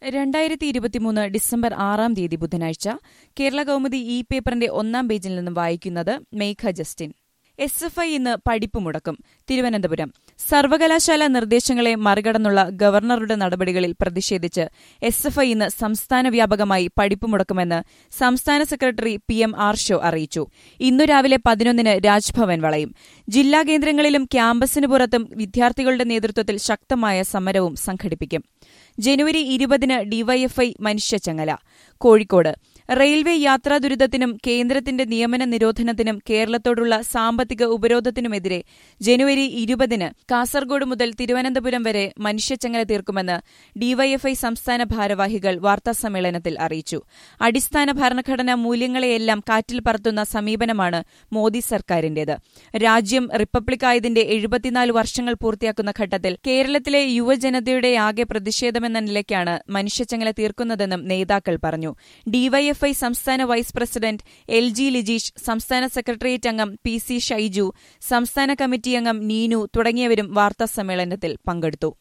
രണ്ടായിരത്തി ഇരുപത്തിമൂന്ന് ഡിസംബർ ആറാം തീയതി ബുധനാഴ്ച കേരള കൗമുദി ഇ പേപ്പറിന്റെ ഒന്നാം പേജിൽ നിന്നും വായിക്കുന്നത് Megha Justin S F I ഇന്ന് പഠിപ്പ് മുടക്കും തിരുവനന്തപുരം സർവകലാശാല നിർദ്ദേശങ്ങളെ മറികടന്നുള്ള ഗവർണറുടെ നടപടികളിൽ പ്രതിഷേധിച്ച് എസ് എഫ് ഐ ഇന്ന് സംസ്ഥാന വ്യാപകമായി പഠിപ്പ് മുടക്കുമെന്ന് സംസ്ഥാന സെക്രട്ടറി പി എം ആർഷോ അറിയിച്ചു ഇന്നു രാവിലെ പതിനൊന്നിന് രാജ്ഭവൻ വളയും ജില്ലാ കേന്ദ്രങ്ങളിലും ക്യാമ്പസിന് പുറത്തും വിദ്യാർത്ഥികളുടെ നേതൃത്വത്തിൽ ശക്തമായ സമരവും സംഘടിപ്പിക്കും ജനുവരി ഇരുപതിന് ഡിവൈഎഫ്ഐ മനുഷ്യച്ചങ്ങല കോഴിക്കോട് റെയിൽവേ യാത്രാ ദുരിതത്തിനും കേന്ദ്രത്തിന്റെ നിയമന നിരോധനത്തിനും കേരളത്തോടുള്ള സാമ്പത്തിക ഉപരോധത്തിനുമെതിരെ ജനുവരി ഇരുപതിന് കാസർഗോഡ് മുതൽ തിരുവനന്തപുരം വരെ മനുഷ്യച്ചങ്ങല തീർക്കുമെന്ന് ഡിവൈഎഫ്ഐ സംസ്ഥാന ഭാരവാഹികൾ വാർത്താസമ്മേളനത്തിൽ അറിയിച്ചു അടിസ്ഥാന ഭരണഘടനാ മൂല്യങ്ങളെയെല്ലാം കാറ്റിൽ പറത്തുന്ന സമീപനമാണ് മോദി സർക്കാരിന്റേത് രാജ്യം റിപ്പബ്ലിക്കായതിന്റെ എഴുപത്തിനാല് വർഷങ്ങൾ പൂർത്തിയാക്കുന്ന ഘട്ടത്തിൽ കേരളത്തിലെ യുവജനതയുടെ ആകെ പ്രതിഷേധമെന്ന നിലയ്ക്കാണ് മനുഷ്യച്ചങ്ങല തീർക്കുന്നതെന്നും നേതാക്കൾ പറഞ്ഞു ഡിവൈഎഫ്ഐ സംസ്ഥാന vice president L G Lijeesh സംസ്ഥാന സെക്രട്ടേറിയറ്റ് അംഗം പി സി ഷൈജു സംസ്ഥാന കമ്മിറ്റി അംഗം നീനു തുടങ്ങിയവരും വാർത്താസമ്മേളനത്തിൽ പങ്കെടുത്തു